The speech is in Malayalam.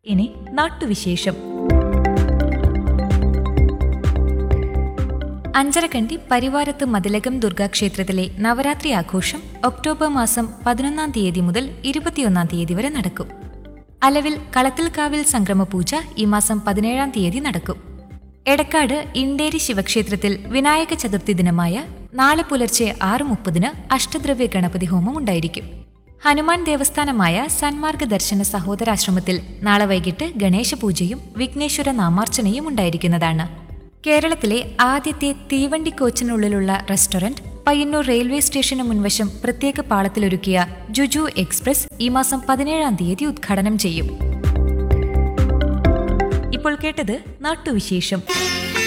ഇനി നാട്ടുവിശേഷം അഞ്ചരക്കണ്ടി പരിവാരത്ത് മതിലകം ദുർഗാക്ഷേത്രത്തിലെ നവരാത്രി ആഘോഷം ഒക്ടോബർ മാസം പതിനൊന്നാം തീയതി മുതൽ ഇരുപത്തിയൊന്നാം തീയതി വരെ നടക്കും അലവിൽ കളത്തിൽക്കാവിൽ സംക്രമ പൂജ ഈ മാസം പതിനേഴാം തീയതി നടക്കും എടക്കാട് ഇണ്ടേരി ശിവക്ഷേത്രത്തിൽ വിനായക ചതുർത്ഥി ദിനമായ നാളെ പുലർച്ചെ ആറ് മുപ്പതിന് അഷ്ടദ്രവ്യ ഗണപതി ഹോമം ഉണ്ടായിരിക്കും ഹനുമാൻ ദേവസ്ഥാനമായ സന്മാർഗ ദർശന സഹോദരാശ്രമത്തിൽ നാളെ വൈകിട്ട് ഗണേശ പൂജയും വിഘ്നേശ്വര നാമാർച്ചനയും ഉണ്ടായിരിക്കുന്നതാണ് കേരളത്തിലെ ആദ്യത്തെ തീവണ്ടി കോച്ചിനുള്ളിലുള്ള റെസ്റ്റോറന്റ് പയ്യന്നൂർ റെയിൽവേ സ്റ്റേഷന് മുൻവശം പ്രത്യേക പാളത്തിലൊരുക്കിയ ജുജു എക്സ്പ്രസ് ഈ മാസം പതിനേഴാം തീയതി ഉദ്ഘാടനം ചെയ്യും ഇപ്പോൾ കേട്ടത് നാട്ടുവിശേഷം